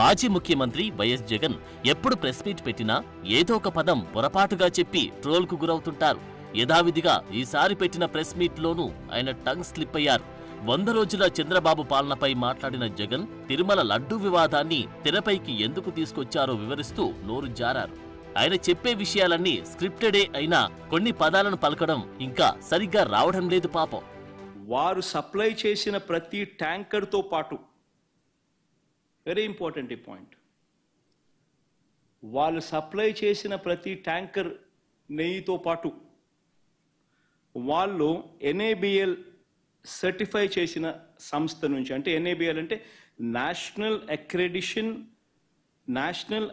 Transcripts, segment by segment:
మాజీ ముఖ్యమంత్రి వైఎస్ జగన్ ఎప్పుడు ప్రెస్ మీట్ పెట్టినా ఏదో ఒక పదం పొరపాటుగా చెప్పి ట్రోల్కు గురవుతుంటారు యథావిధిగా ఈసారి పెట్టిన ప్రెస్ మీట్లోనూ ఆయన టంగ్ స్లిప్ అయ్యారు వంద రోజుల చంద్రబాబు పాలనపై మాట్లాడిన జగన్ తిరుమల లడ్డూ వివాదాన్ని తెరపైకి ఎందుకు తీసుకొచ్చారో వివరిస్తూ నోరు జారారు ఆయన చెప్పే విషయాలన్నీ స్క్రిప్టెడే అయినా కొన్ని పదాలను పలకడం ఇంకా సరిగ్గా రావడం లేదు పాపం వారు సప్లై చేసిన ప్రతి ట్యాంకర్తో పాటు వెరీ ఇంపార్టెంట్ ఈ పాయింట్ వాళ్ళు సప్లై చేసిన ప్రతి ట్యాంకర్ నెయ్యితో పాటు వాళ్ళు ఎన్ఏబిఎల్ సర్టిఫై చేసిన సంస్థ నుంచి అంటే ఎన్ఏబిఎల్ అంటే national accreditation national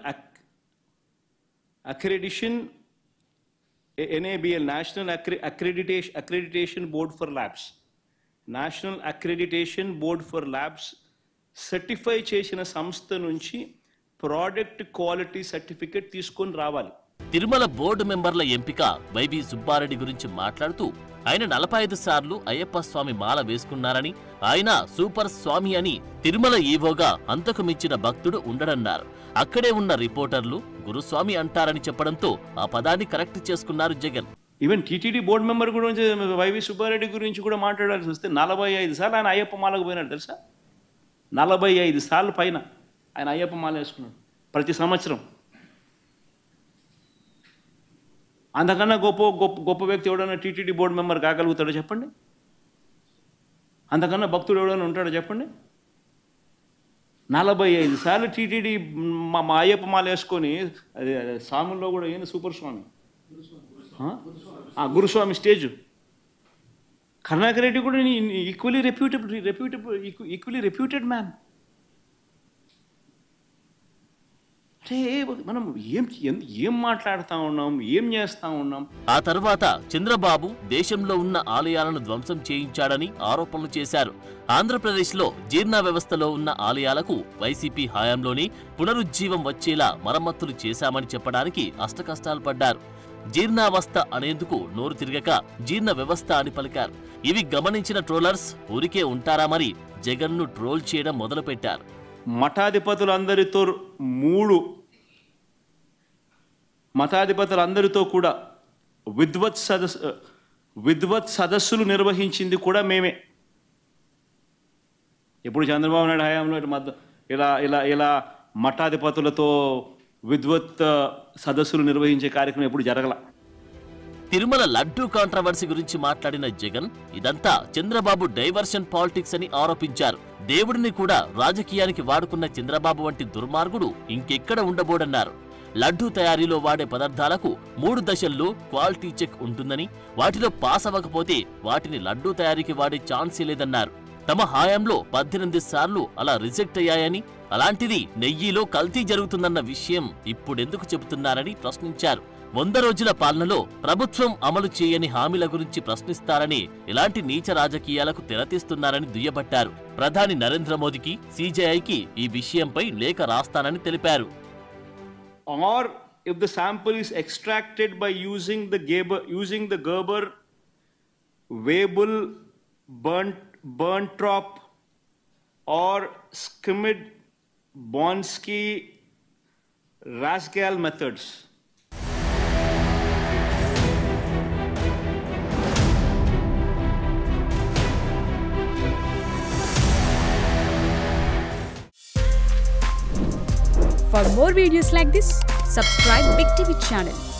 accreditation NABL national accreditation accreditation board for labs national accreditation board for labs certify చేసిన సంస్థ నుంచి ప్రోడక్ట్ క్వాలిటీ సర్టిఫికేట్ తీసుకొని రావాలి తిరుమల బోర్డు మెంబర్ల ఎంపిక వైవి సుబ్బారెడ్డి గురించి మాట్లాడుతూ ఆయన నలభై ఐదు సార్లు అయ్యప్ప స్వామి మాల వేసుకున్నారని ఆయన సూపర్ స్వామి అని తిరుమల ఈవోగా అంతకు మించిన భక్తుడు ఉండడన్నారు అక్కడే ఉన్న రిపోర్టర్లు గురుస్వామి అంటారని చెప్పడంతో ఆ పదాన్ని కరెక్ట్ చేసుకున్నారు Jagan even TTD board member గురించి వైవి సుబ్బారెడ్డి గురించి కూడా మాట్లాడాల్సి వస్తే నలభై ఐదు సార్లు ఆయన అయ్యప్ప మాలకు పోయినాడు తెలుసా నలభై ఐదు సార్లు పైన ఆయన అయ్యప్ప మాల వేసుకున్నాడు ప్రతి సంవత్సరం అంతకన్నా గొప్ప గొప్ప గొప్ప వ్యక్తి ఎవడన్నా టీటీడీ బోర్డు మెంబర్ కాగలుగుతాడో చెప్పండి అంతకన్నా భక్తుడు ఎవడైనా ఉంటాడో చెప్పండి నలభై ఐదు సార్లు టీటీడీ మా మా అయ్యప్ప మాల వేసుకొని అదే అదే స్వాముల్లో కూడా ఏంది సూపర్ స్వామి ఆ? ఆ, గురుస్వామి స్టేజ్ కరుణాకర్ రెడ్డి కూడా equally reputable reputable equally reputed man అంటే మనం ఏం ఏం- ఏం మాట్లాడుతూ ఉన్నాం ఏం చేస్తూ ఉన్నాం ఆ తర్వాత చంద్రబాబు దేశంలో ఉన్న ఆలయాలను ధ్వంసం చేయించాడని ఆరోపణలు చేశారు ఆంధ్రప్రదేశ్లో జీర్ణ వ్యవస్థలో ఉన్న ఆలయాలకు వైసీపీ హయాంలోనే పునరుజ్జీవం వచ్చేలా మరమ్మతులు చేశామని చెప్పడానికి అష్టకష్టాలు పడ్డారు జీర్ణావస్థ అనేందుకు నోరు తిరగక జీర్ణ వ్యవస్థ అని పలికారు ఇవి గమనించిన ట్రోలర్స్ ఊరికే ఉంటారా మరి జగన్ను ట్రోల్ చేయడం మొదలుపెట్టారు మఠాధిపతులందరితో మూడు మఠాధిపతులందరితో కూడా విద్వత్ సదస్సు విద్వత్ సదస్సులు నిర్వహించింది కూడా మేమే ఇప్పుడు చంద్రబాబు నాయుడు హయాంలో ఇటు మధ్య ఇలా ఇలా ఇలా మఠాధిపతులతో విద్వత్ సదస్సులు నిర్వహించే కార్యక్రమం ఎప్పుడు జరగల తిరుమల లడ్డూ కాంట్రవర్సీ గురించి మాట్లాడిన జగన్ ఇదంతా చంద్రబాబు డైవర్షన్ పాలిటిక్స్ అని ఆరోపించారు దేవుడిని కూడా రాజకీయానికి వాడుకున్న చంద్రబాబు వంటి దుర్మార్గుడు ఇంకెక్కడ ఉండబోడన్నారు లడ్డూ తయారీలో వాడే పదార్థాలకు మూడు దశల్లో క్వాలిటీ చెక్ ఉంటుందని వాటిలో పాస్ అవ్వకపోతే వాటిని లడ్డూ తయారీకి వాడే ఛాన్సే లేదన్నారు తమ హాయంలో పద్దెనిమిది సార్లు అలా రిజెక్ట్ అయ్యాయని అలాంటిది నెయ్యిలో కల్తీ జరుగుతుందన్న విషయం ఇప్పుడెందుకు చెబుతున్నారని ప్రశ్నించారు వంద రోజుల పాలనలో ప్రభుత్వం అమలు చేయని హామీల గురించి ప్రశ్నిస్తారని ఇలాంటి నీచ రాజకీయాలకు తెరతీస్తున్నారని దుయ్యబట్టారు ప్రధాని నరేంద్ర మోదీకి సీజేఐకి ఈ విషయంపై లేఖ రాస్తానని తెలిపారు or if the sample is extracted by using the Gerber, using the Gerber, Weibull, Burnt, Burntrop, or Skimmed, Bonsky, Rasgal methods. For more videos like this, subscribe Big TV channel